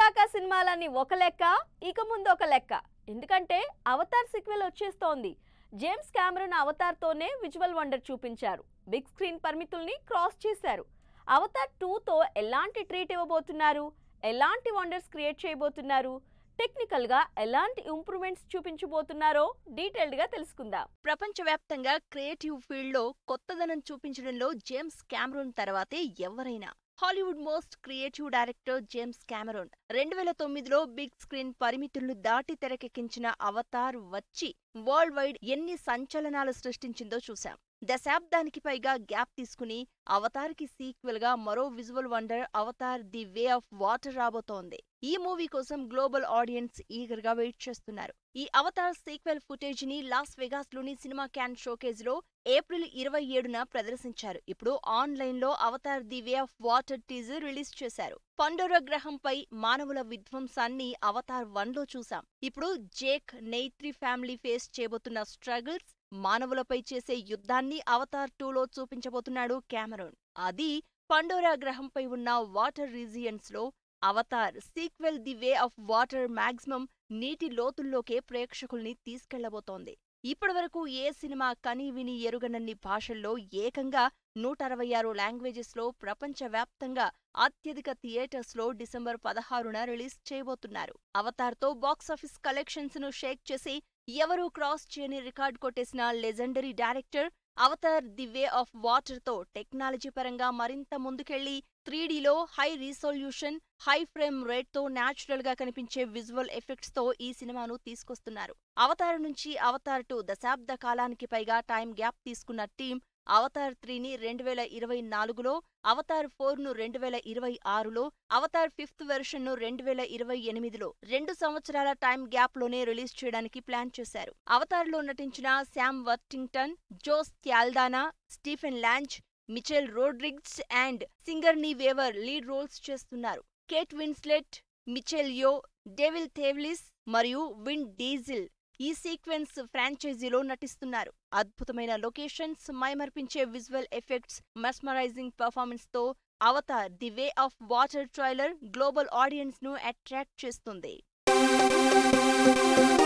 ఇప్పటిదాకా సినిమాలన్నీ ఒక లెక్క ఇక ముందు ఒక లెక్క ఎందుకంటే అవతార్ సిక్వెల్ వచ్చేస్తోంది జేమ్స్ కెమెరన్ అవతార్తోనే విజువల్ వండర్ చూపించారు బిగ్ స్క్రీన్ పరిమితుల్ని క్రాస్ చేశారు అవతార్ టూతో ఎలాంటి ట్రీట్ ఇవ్వబోతున్నారు ఎలాంటి వండర్స్ క్రియేట్ చేయబోతున్నారు టెక్నికల్గా ఎలాంటి ఇంప్రూవ్మెంట్స్ చూపించబోతున్నారో డీటెయిల్డ్గా తెలుసుకుందాం ప్రపంచవ్యాప్తంగా క్రియేటివ్ ఫీల్డ్లో కొత్తదనం చూపించడంలో జేమ్స్ కెమెరూన్ తర్వాతే ఎవరైనా Hollywood most creative director James Cameron రెండు వేల తొమ్మిదిలో బిగ్ స్క్రీన్ పరిమితులను దాటి తెరకెక్కించిన అవతార్ వచ్చి వరల్డ్ వైడ్ ఎన్ని సంచలనాలు సృష్టించిందో చూశాం దశాబ్దానికి పైగా గ్యాప్ తీసుకుని అవతార్కి సీక్వెల్ గా మరో visual wonder Avatar the way of water రాబోతోంది ఈ మూవీ కోసం గ్లోబల్ ఆడియన్స్ ఈగర్ గా వెయిట్ చేస్తున్నారు ఈ అవతార్ సీక్వెల్ ఫుటేజ్ ని లాస్ వెగాస్ లోని సినిమా క్యాన్ షోకేజ్ లో ఏప్రిల్ ఇరవై ఏడున ప్రదర్శించారు ఇప్పుడు ఆన్లైన్ లో Avatar the way of water teaser release చేశారు పండోర గ్రహంపై మానవుల విధ్వంసాన్ని అవతార్ వన్ లో చూసాం ఇప్పుడు జేక్ నెయిత్రి ఫ్యామిలీ ఫేస్ చేయబోతున్న స్ట్రగుల్స్ మానవులపై చేసే యుద్ధాన్ని అవతార్ టూలో చూపించబోతున్నాడు కెమెరూన్ అది పండోరా గ్రహంపై ఉన్న వాటర్ రీజియన్స్ లో Avatar sequel the way of water maximum నీటి లోతుల్లోకే ప్రేక్షకుల్ని తీసుకెళ్లబోతోంది ఇప్పటివరకు ఏ సినిమా కని విని ఎరుగనన్ని భాషల్లో ఏకంగా నూట అరవై ఆరు లాంగ్వేజెస్ లో ప్రపంచవ్యాప్తంగా అత్యధిక థియేటర్స్ లో డిసెంబర్ పదహారున రిలీజ్ చేయబోతున్నారు అవతార్తో బాక్సాఫీస్ కలెక్షన్స్ ను షేక్ చేసి ఎవరూ క్రాస్ చేయని రికార్డ్ కొట్టేసిన legendary director Avatar the way of water తో టెక్నాలజీ పరంగా మరింత ముందుకెళ్లి త్రీడీలో high resolution high frame rate తో న్యాచురల్ గా కనిపించే విజువల్ ఎఫెక్ట్స్ తో ఈ సినిమాను తీసుకొస్తున్నారు అవతార్ నుంచి అవతార్ టూ దశాబ్ద కాలానికి పైగా టైం గ్యాప్ తీసుకున్న టీం అవతార్ త్రీని రెండు వేల ఇరవై నాలుగులో అవతార్ ఫోర్ ను రెండు వేల ఇరవై ఆరులో అవతార్ ఫిఫ్త్ వెర్షన్ ను రెండు వేల ఇరవై ఎనిమిదిలో రెండు సంవత్సరాల టైం గ్యాప్ లోనే రిలీజ్ చేయడానికి ప్లాన్ చేశారు అవతార్ లో నటించిన Sam Worthington Zoe Saldana Stephen Lang Michelle Rodriguez and Sigourney Weaver lead roles చేస్తున్నారు Kate Winslet Michelle Yeoh David Thewlis మరియు విన్ డీజిల్ ఈ సీక్వెన్స్ ఫ్రాంచైజీలో నటిస్తున్నారు అద్భుతమైన లొకేషన్స్ మైమర్పించే విజువల్ ఎఫెక్ట్స్ మెస్మరైజింగ్ పర్ఫార్మెన్స్ తో Avatar the way of water trailer global audience ను attract చేస్తుంది